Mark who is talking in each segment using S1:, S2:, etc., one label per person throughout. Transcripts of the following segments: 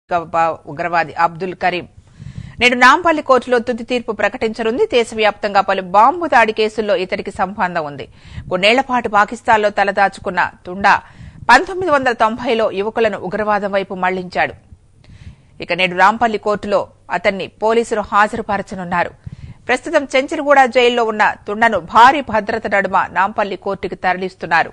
S1: ఉగ్రవాది అబ్దుల్ కరీం నేడు నాంపల్లి కోర్టులో తుది తీర్పు ప్రకటించనుంది దేశవ్యాప్తంగా పలు బాంబు దాడి కేసుల్లో ఇతడికి సంబంధం ఉంది కొన్నేళ్ల పాటు పాకిస్తాన్లో తలదాచుకున్న తుండా పంతొమ్మిది వందల తొంభైలో యువకులను ఉగ్రవాదం వైపు మళ్లించాడు ఇక నేడు రాంపల్లి కోర్టులో అతన్ని పోలీసులు హాజరుపరచనున్నారు ప్రస్తుతం చెంచల్గూడ జైల్లో ఉన్న తుండను భారీ భద్రత నడుమ నాంపల్లి కోర్టుకు తరలిస్తున్నారు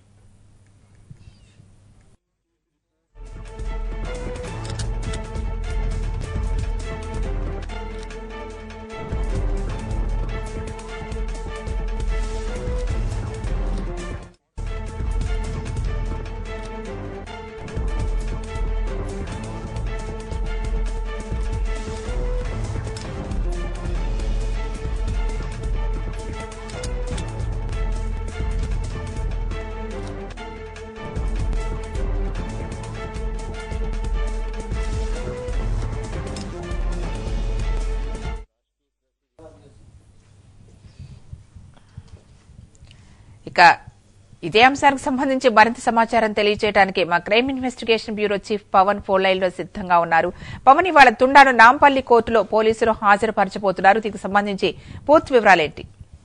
S1: ఇక ఇదే అంశానికి సంబంధించి మరింత సమాచారం తెలియజేయడానికి మా crime investigation bureau chief Pavan phone line లో సిద్ధంగా ఉన్నారు పవన్ ఇవాళ తుండాను నాంపల్లి కోర్టులో పోలీసులు హాజరుపరచబోతున్నారు దీనికి సంబంధించి పూర్తి వివరాలేంటి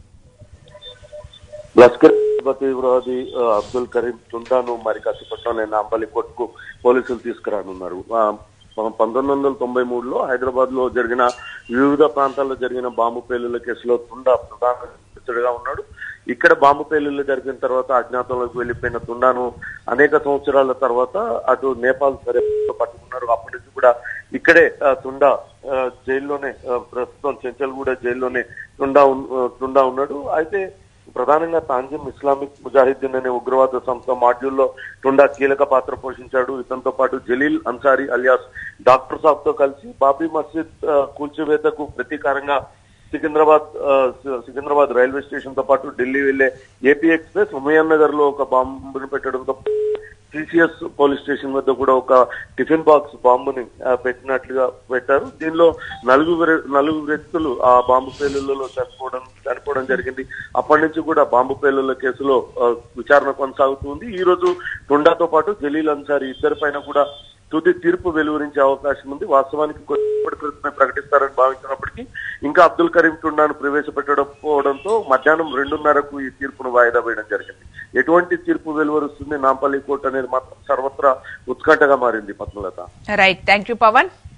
S2: లష్కర్ తీవ్రవాది ఆ, అబ్దుల్ కరీం తుండాను మరి కాసేపట్లోనే నాంపల్లి కోర్టుకు పోలీసులు తీసుకురానున్నారు ఆ, పం- పంతొమ్మిది వందల తొంభై మూడులో హైదరాబాద్ లో జరిగిన వివిధ ప్రాంతాల్లో జరిగిన బాంబు పేలుళ్ల కేసులో తుండా ప్రధాన నిందితుడిగా ఉన్నాడు ఇక్కడ బాంబు పేలుళ్లు జరిగిన తర్వాత అజ్ఞాతంలోకి వెళ్లిపోయిన తుండాను అనేక సంవత్సరాల తర్వాత అటు నేపాల్ సరే పట్టుకున్నారు అప్పటి నుంచి కూడా ఇక్కడే ఆ, తుండా ఆ, జైల్లోనే ఆ, ప్రస్తుతం చెంచల్గూడ జైల్లోనే తుండా ఉన్- ఆ, తుండా ఉన్నాడు అయితే ప్రధానంగా తాంజిమ్ ఇస్లామిక్ ముజాహిద్దీన్ అనే ఉగ్రవాద సంస్థ మాడ్యూల్లో టుండా కీలక పాత్ర పోషించాడు ఇతనితో పాటు జలీల్ అన్సారీ అలియాస్ డాక్టర్ సాబ్ తో కలిసి బాబీ మస్జిద్ ఆ, కూల్చివేతకు ప్రతీకారంగా సికింద్రాబాద్ ఆ, సి- సికింద్రాబాద్ రైల్వే స్టేషన్ తో పాటు ఢిల్లీ వెళ్లే ఏపీ ఎక్స్ప్రెస్ ఉమయన్ నగర్ లో ఒక బాంబును పెట్టడంతో సిసిఎస్ పోలీస్ స్టేషన్ వద్ద కూడా ఒక టిఫిన్ బాక్స్ బాంబుని ఆ, పెట్టినట్లుగా పెట్టారు దీనిలో నలుగురు నలుగురు వ్యక్తులు ఆ బాంబు పేలుళ్లలో చనిపోవడం చనిపోవడం జరిగింది అప్పటి నుంచి కూడా బాంబు పేలుళ్ల కేసులో ఆ, విచారణ కొనసాగుతుంది ఈ రోజు టుండాతో పాటు జలీల్ అన్సారీ ఇద్దరి పైన కూడా తుది తీర్పు వెలువరించే అవకాశం ఉంది వాస్తవానికి కొద్దిసేపటి క్రితమే ప్రకటిస్తారని భావించినప్పటికీ ఇంకా అబ్దుల్ కరీం టుండాను ప్రవేశపెట్టడం పోవడంతో మధ్యాహ్నం రెండున్నరకు ఈ తీర్పును వాయిదా వేయడం జరిగింది ఎటువంటి తీర్పు వెలువరుస్తుంది నాంపల్లి కోర్టు అనేది మాత్రం సర్వత్రా ఉత్కంఠగా మారింది Padmalatha
S1: right thank you Pawan